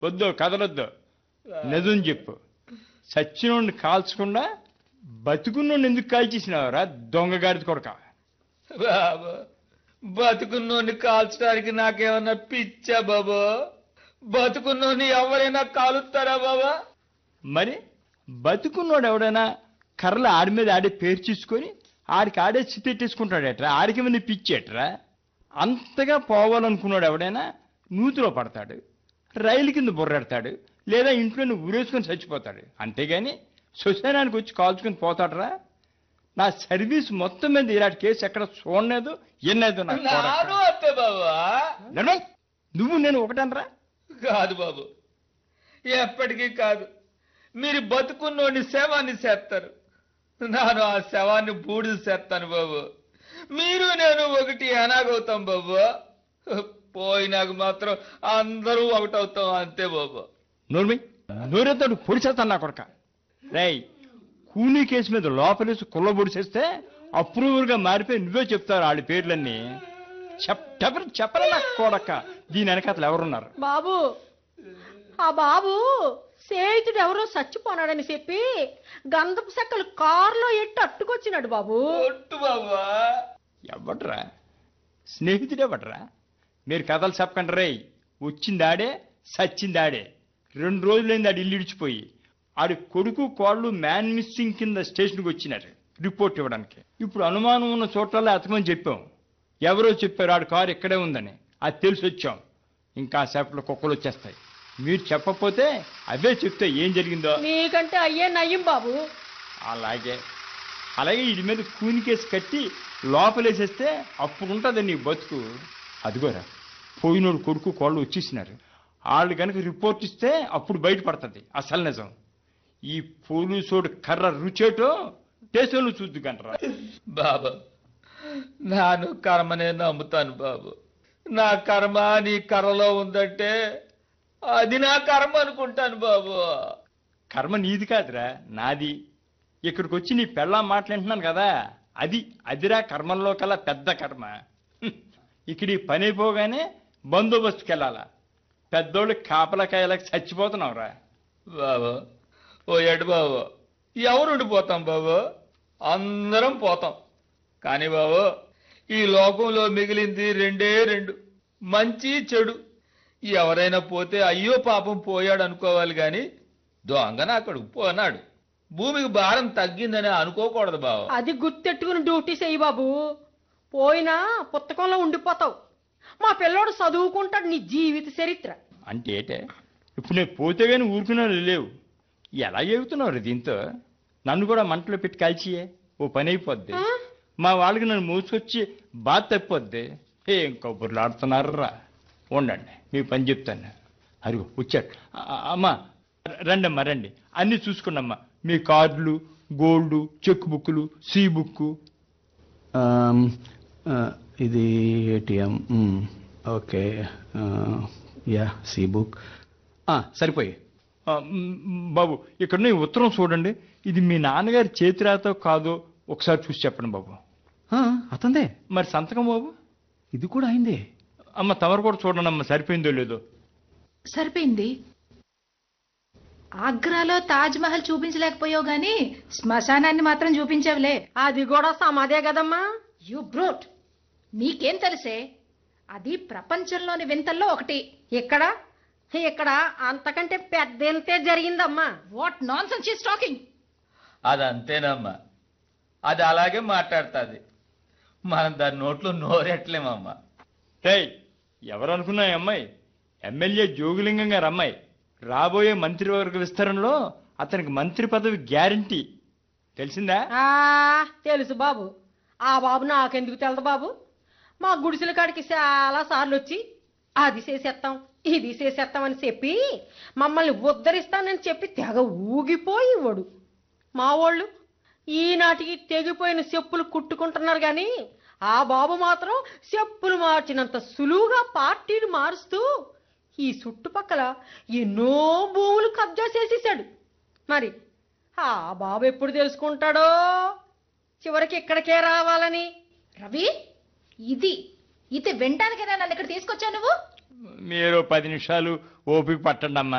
వద్దు కదలొద్దు నిజం చెప్పు సచ్చినోడిని కాల్చకుండా బతుకున్నోడిని ఎందుకు కాల్చేసినావురా దొంగగాడిది కొడక బాబు బతుకున్నోని కాల్చడానికి నాకేమన్నా పిచ్చా బాబు బతుకున్నోని ఎవరైనా కాలుస్తారా బాబా మరి బతుకున్నోడు ఎవడైనా కర్రలు ఆడి మీద ఆడే పేరు చూసుకొని ఆడికి ఆడే చిత్తెట్టేసుకుంటాడేట్రా ఆడికి మంది పిచ్చేట్రా అంతగా పోవాలనుకున్నాడు ఎవడైనా నూతిలో పడతాడు రైలు కింద బుర్రెడతాడు లేదా ఇంట్లోనే ఊరేసుకొని చచ్చిపోతాడు అంతేగాని శ్మశానానికి వచ్చి కాల్చుకొని పోతాడరా నా సర్వీస్ మొత్తం మీద ఇలాంటి కేసు ఎక్కడ చూడలేదు ఎన్నదో నాకు నాను అంతే బాబా నడవయ్. నువ్వు నేను ఒకటనరా కాదు బాబు ఎప్పటికీ కాదు మీరు బతుకున్నోని శవాన్ని చేస్తారు నేను ఆ శవాన్ని బూడిద చేస్తాను బాబు మీరు నేను ఒకటి ఎనాగవుతాం బాబు పోయినాక మాత్రం అందరూ ఒకటవుతాం అంతే బాబు నోర్మి నోరెత్తాడు పొడిచేస్తాను నా కొడక రేయ్ కూలీ కేసు మీద లోపలేసి కుల్ల పొడిచేస్తే అప్రూవల్గా మారిపోయి నువ్వే చెప్తారు వాళ్ళ పేర్లన్నీ చెప్పరు చెప్పరా నా కొడక దీని వెనకాతలు ఎవరున్నారు బాబు ఆ బాబు స్నేహితుడు ఎవరో చచ్చిపోనాడని చెప్పి గంధపు చెక్కలు కారులో ఎట్టి అట్టుకొచ్చినాడు బాబు ఒట్టు బాబా ఎవడ్రా స్నేహితుడే ఎవడ్రా మీరు కథలు చెప్పకండి రేయ్ వచ్చిందాడే సచ్చిందాడే రెండు రోజులైంది ఆడు ఇల్లు ఇడిచిపోయి ఆడి కొడుకు కోళ్ళు మ్యాన్ మిస్సింగ్ కింద స్టేషన్కి వచ్చినారు రిపోర్ట్ ఇవ్వడానికి ఇప్పుడు అనుమానం ఉన్న చోట్లలో అతకమని చెప్పాం ఎవరో చెప్పారు ఆడి కారు ఇక్కడే ఉందని అది తెలిసి వచ్చాం ఇంకా సేపట్లో కుక్కలు వచ్చేస్తాయి మీరు చెప్పకపోతే అవే చెప్తే ఏం జరిగిందో నీకంటే అయ్యే నయ్యం బాబు అలాగే అలాగే వీడి మీద కూని కేసు కట్టి లోపలేసేస్తే అప్పుడు ఉంటుంది నీ బతుకు అదిగోరా పోయినోడు కొడుకు కోళ్ళు వచ్చేసినారు వాళ్ళు కనుక రిపోర్ట్ ఇస్తే అప్పుడు బయటపడుతుంది అసలు నిజం ఈ పోలీసోడు కర్ర రుచేటో స్టేషన్లో చూద్దు కంటరా బాబు నాను కర్మనే నమ్ముతాను బాబు నా కర్మ నీ కర్రలో ఉందంటే అది నా కర్మ అనుకుంటాను బాబు కర్మ నీది కాదురా నాది ఇక్కడికి వచ్చి నీ పెళ్ళాం మాట్లాడుతున్నాను కదా అది అదిరా కర్మల్లో కల్లా పెద్ద కర్మ హ్మ్. ఇక్కడ ఈ పని అయిపోగానే బందోబస్తుకి వెళ్ళాలా పెద్దోళ్ళు కాపలకాయలకు చచ్చిపోతున్నావురా బాబు ఓ ఎడు బాబు ఎవరు ఉండిపోతాం బాబు అందరం పోతాం కానీ బాబు ఈ లోకంలో మిగిలింది రెండే రెండు మంచి చెడు ఎవరైనా పోతే అయ్యో పాపం పోయాడు అనుకోవాలి గాని దొంగన అక్కడికి పోనాడు భూమికి భారం తగ్గిందని అనుకోకూడదు బాబు అది గుర్తెట్టుకుని డ్యూటీ చేయి బాబు పోయినా పుస్తకంలో ఉండిపోతావు మా పిల్లోడు చదువుకుంటాడు నీ జీవిత చరిత్ర అంటే ఏటే ఇప్పుడు నేను పోతే కానీ ఊరుకున్నా లేవు ఎలా చెబుతున్నావు దీంతో నన్ను కూడా మంటలో పెట్టి కాల్చియే ఓ పని అయిపోద్ది ఆ? మా వాళ్ళకి నన్ను మోసుకొచ్చి బాధ తప్పిపోద్ది ఏం కబుర్లు ఆడుతున్నారా ఉండండి మీ పని చెప్తాను అరుగు వచ్చాడు ఆ, ఆ, అమ్మా రండి అమ్మా రండి అన్నీ చూసుకోండమ్మా మీ కార్డులు గోల్డ్ చెక్ బుక్లు సీ బుక్ ఆమ్, ఆ, ఇది ఏటీఎం మ్, ఓకే ఆ, యా సి బుక్ ఆ, సరిపోయి ఆ, మ్, బాబు ఇక్కడ ఈ ఉత్తరం చూడండి ఇది మీ నాన్నగారి చేతిరాతో కాదో ఒకసారి చూసి చెప్పండి బాబు ఆ, అతందే మరి సంతకం బాబు ఇది కూడా అయిందే అమ్మ తమరు కూడా చూడండి అమ్మ సరిపోయిందో లేదో సరిపోయింది ఆగ్రాలో తాజ్ మహల్ చూపించలేకపోయావు గాని శ్మశానాన్ని మాత్రం చూపించావులే అది కూడా సమాధే కదమ్మా యు బ్రోట్ నీకేం తెలిసే అది ప్రపంచంలోని వింతల్లో ఒకటి ఇక్కడ ఇక్కడ అంతకంటే పెద్ద ఎంతే జరిగిందమ్మా వాట్ నాన్ సెన్స్ టాకింగ్ అది అంతేనమ్మా అది అలాగే మాట్లాడుతుంది మనం దాని నోట్లో నోరెట్లేమమ్మా టేయ్ ఎవరు అనుకున్నా ఈ అమ్మాయి ఎమ్మెల్యే జోగులింగం గారు అమ్మాయి రాబోయే మంత్రివర్గ విస్తరణలో అతనికి మంత్రి పదవి గ్యారంటీ తెలిసిందా ఆ తెలుసు బాబు ఆ బాబు నాకెందుకు తెలదు బాబు మా గుడిసెల కాడికి చాలా సార్లు వచ్చి అది చేసేస్తాం ఇది చేసేస్తాం అని చెప్పి మమ్మల్ని ఉద్ధరిస్తానని చెప్పి తెగ ఊగిపోయి ఇవ్వడు మా వాళ్ళు ఈనాటికి తెగిపోయిన చెప్పులు కుట్టుకుంటున్నారు కానీ ఆ బాబు మాత్రం చెప్పులు మార్చినంత సులువుగా పార్టీలు మారుస్తూ ఈ చుట్టుపక్కల ఎన్నో భూములు కబ్జా చేసేసాడు మరి ఆ బాబు ఎప్పుడు తెలుసుకుంటాడో చివరికి ఇక్కడికే రావాలని రవి ఇది ఇది వినడానికైనా నన్ను ఇక్కడ తీసుకొచ్చావు నువ్వు మీరు పది నిమిషాలు ఓపిక పట్టండి అమ్మా